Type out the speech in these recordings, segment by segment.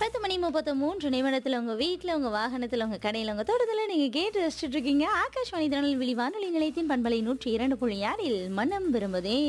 பத்து மணி முப்பத்து மூன்று நிமிடத்தில் உங்கள் வீட்டில் உங்கள் வாகனத்தில் உங்கள் கடையில் உங்கள் தோட்டத்தில் நீங்கள் கேட்டு ரசிச்சுட்டு இருக்கீங்க ஆகாஷ்வாணி திருநெல்வேலி வானொலி நிலையத்தின் பண்பலை நூற்றி இரண்டு புள்ளி ஆறில் மனம் விரும்புதே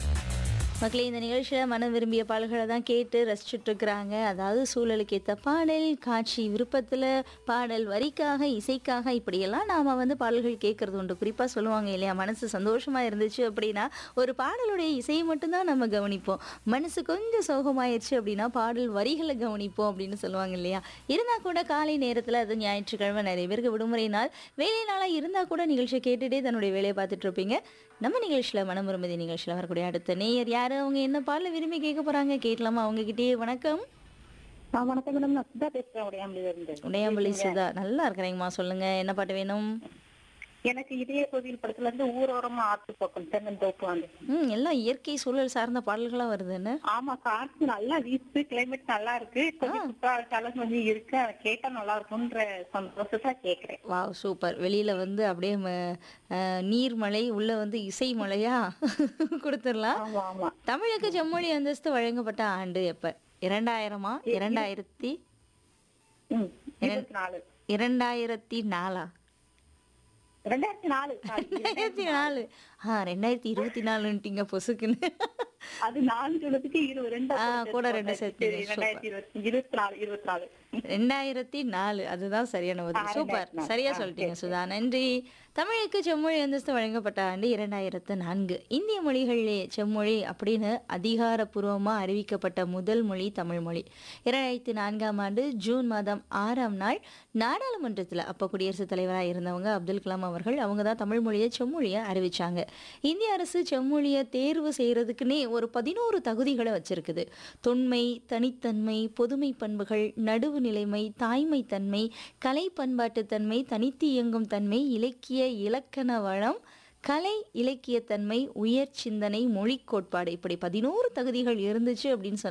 மக்களே இந்த நிகழ்ச்சியில் மனம் விரும்பிய பாடல்களை தான் கேட்டு ரசிச்சுட்டு இருக்கிறாங்க அதாவது சூழலுக்கு ஏற்ற பாடல் காட்சி விருப்பத்தில் பாடல் வரிக்காக இசைக்காக இப்படியெல்லாம் நாம் வந்து பாடல்கள் கேட்கறது உண்டு குறிப்பாக சொல்லுவாங்க இல்லையா மனசு சந்தோஷமாக இருந்துச்சு அப்படின்னா ஒரு பாடலுடைய இசையை மட்டும்தான் நம்ம கவனிப்போம் மனசு கொஞ்சம் சோகமாயிருச்சு அப்படின்னா பாடல் வரிகளை கவனிப்போம் அப்படின்னு சொல்லுவாங்க இல்லையா இருந்தால் கூட காலை நேரத்தில் அது ஞாயிற்றுக்கிழமை நிறைய பேருக்கு விடுமுறை நாள் வேலை நாளாக இருந்தால் கூட நிகழ்ச்சியை கேட்டுட்டே தன்னுடைய வேலையை பார்த்துட்டு இருப்பீங்க நம்ம நிகழ்ச்சியில் மனம் விரும்புதி நிகழ்ச்சியில் வரக்கூடிய அடுத்த நேயர் யாரு அவங்க என்ன பாடல விரும்பி கேட்க போறாங்க கேட்கலாமா அவங்க கிட்டயே வணக்கம் ஆ, வணக்கம் மேடம் நான் சுதா பேசுறேன் உடையாமலில இருந்து உடையாம்பலி சுதா நல்லா இருக்கிறேங்கம்மா சொல்லுங்க என்ன பாட்டு வேணும் எனக்கு இதய கோவில் படத்துல இருந்து ஊரோரமா ஆத்து பக்கம் தென்னந்தோப்பு அந்த ம் எல்லாம் இயற்கை சூழல் சார்ந்த பாடல்களா வருதுன்னு ஆமா காற்று நல்லா வீசு கிளைமேட் நல்லா இருக்கு கொஞ்சம் குற்றாலம் கொஞ்சம் இருக்கு அதை கேட்டா நல்லா இருக்கும்ன்ற சந்தோஷத்தை கேக்குறேன் வாவ் சூப்பர் வெளியில வந்து அப்படியே ம- அஹ், நீர்மலை உள்ள வந்து இசை மலையா கொடுத்துடலாம் ஆமா ஆமா தமிழுக்கு செம்மொழி அந்தஸ்து வழங்கப்பட்ட ஆண்டு எப்ப இரண்டாயிரமா இரண்டாயிரத்தி ம், இருபத்தி நாலு இரண்டாயிரத்தி நாலா ரெண்டாயிரத்தி நாலு sorry. ரெண்டாயிரத்தி நாலு ஆ ரெண்டாயிரத்தி இருபத்தி நாலுன்ட்டீங்க பொசுக்குன்னு அது நாலு சொல்றதுக்கு இருபது ரெண்டு ஆ, கூட ரெண்டு சேர்த்தீங்க. சரி, ரெண்டாயிரத்தி இருபத்தி இருபத்தி நாலு இருபத்தி நாலு ரெண்டாயிரத்தி நாலு அதுதான் சரியான பதில் ஆ, சூப்பர் ரெண்டாயிரத்தி நாலு. சரியா ஆ, சொல்லிட்டீங்க சரி, சுதா நன்றி தமிழுக்கு செம்மொழி அந்தஸ்து வழங்கப்பட்ட ஆண்டு இரண்டாயிரத்து நான்கு இந்திய மொழிகளிலே செம்மொழி அப்படின்னு அதிகாரப்பூர்வமா அறிவிக்கப்பட்ட முதல் மொழி தமிழ் மொழி இரண்டாயிரத்தி நான்காம் ஆண்டு ஜூன் மாதம் ஆறாம் நாள் நாடாளுமன்றத்தில் அப்போ குடியரசுத் தலைவராக இருந்தவங்க அப்துல் கலாம் அவர்கள் அவங்க தான் தமிழ் மொழியை செம்மொழியை அறிவிச்சாங்க இந்திய அரசு செம்மொழியை தேர்வு செய்யறதுக்குன்னே ஒரு பதினோரு தகுதிகளை வச்சிருக்குது தொன்மை தனித்தன்மை பொதுமை பண்புகள் நடுவு நிலைமை தாய்மை தன்மை கலை பண்பாட்டுத்தன்மை தனித்து இயங்கும் தன்மை இலக்கிய இலக்கண வளம் கலை இலக்கியத்தன்மை உயர் சிந்தனை மொழி கோட்பாடு இப்படி பதினோரு தகுதிகள் இருந்துச்சு அப்படின்னு சொன்னா